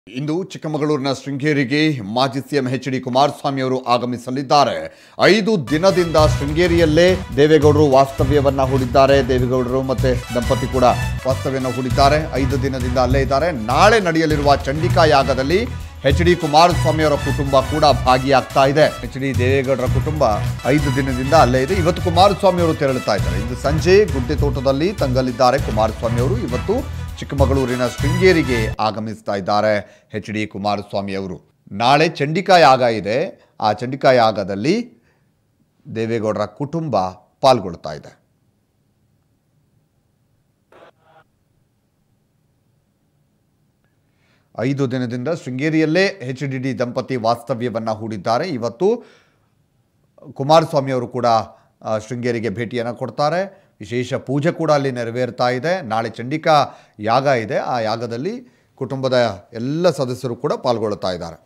ಇಂದು ಚಿಕ್ಕಮಗಳೂರಿನ ಶೃಂಗೇರಿಗೆ ಮಾಜಿ CM H D Kumaraswamy ಅವರು ಆಗಮಿಸಲಿದ್ದಾರೆ ಐದು ದಿನದಿಂದ ಶೃಂಗೇರಿಯಲ್ಲೇ ದೇವೇಗೌಡರು ವಾಸ್ತವ್ಯವನ್ನ ಹೂಡಿದ್ದಾರೆ ದೇವೇಗೌಡರು ಮತ್ತೆ ದಂಪತಿ ಕೂಡ ವಾಸ್ತವ್ಯನ ಹೂಡಿದ್ದಾರೆ ಐದು ದಿನದಿಂದ ಅಲ್ಲೇ ಇದ್ದಾರೆ ನಾಳೆ ನಡೆಯಲಿರುವ ಚಂಡಿಕಾ ಯಾಗದಲ್ಲಿ ಎಚ್ ಡಿ ಕುಮಾರಸ್ವಾಮಿ ಅವರ ಕುಟುಂಬ ಕೂಡ ಭಾಗಿಯಾಗ್ತಾ ಇದೆ ಎಚ್ ಡಿ ದೇವೇಗೌಡರ ಕುಟುಂಬ ಐದು ದಿನದಿಂದ ಅಲ್ಲೇ ಇದೆ ಇವತ್ತು ಕುಮಾರಸ್ವಾಮಿ ಅವರು ತೆರಳುತ್ತಾ ಇದ್ದಾರೆ ಇಂದು ಸಂಜೆ ಗುಡ್ಡೆ ತೋಟದಲ್ಲಿ ತಂಗಲಿದ್ದಾರೆ ಕುಮಾರಸ್ವಾಮಿ ಅವರು ಇವತ್ತು ಚಿಕ್ಕಮಗಳೂರಿನ ಶೃಂಗೇರಿಗೆ ಆಗಮಿಸ್ತಾ ಇದ್ದಾರೆ ಎಚ್ ಡಿ ಕುಮಾರಸ್ವಾಮಿ ಅವರು ನಾಳೆ ಚಂಡಿಕಾ ಯಾಗ ಇದೆ ಆ ಚಂಡಿಕಾ ಯಾಗದಲ್ಲಿ ದೇವೇಗೌಡರ ಕುಟುಂಬ ಪಾಲ್ಗೊಳ್ತಾ ಇದೆ ಐದು ದಿನದಿಂದ ಶೃಂಗೇರಿಯಲ್ಲೇ ಎಚ್ ಡಿ ಡಿ ದಂಪತಿ ವಾಸ್ತವ್ಯವನ್ನು ಹೂಡಿದ್ದಾರೆ ಇವತ್ತು ಕುಮಾರಸ್ವಾಮಿ ಅವರು ಕೂಡ ಆ, ಶೃಂಗೇರಿಗೆ ಭೇಟಿಯನ್ನು ಕೊಡ್ತಾರೆ ವಿಶೇಷ ಪೂಜೆ ಕೂಡ ಅಲ್ಲಿ ನೆರವೇರ್ತಾ ಇದೆ ನಾಳೆ ಚಂಡಿಕಾ ಯಾಗ ಇದೆ ಆ ಯಾಗದಲ್ಲಿ ಕುಟುಂಬದ ಎಲ್ಲ ಸದಸ್ಯರು ಕೂಡ ಪಾಲ್ಗೊಳ್ಳುತ್ತಾ ಇದ್ದಾರೆ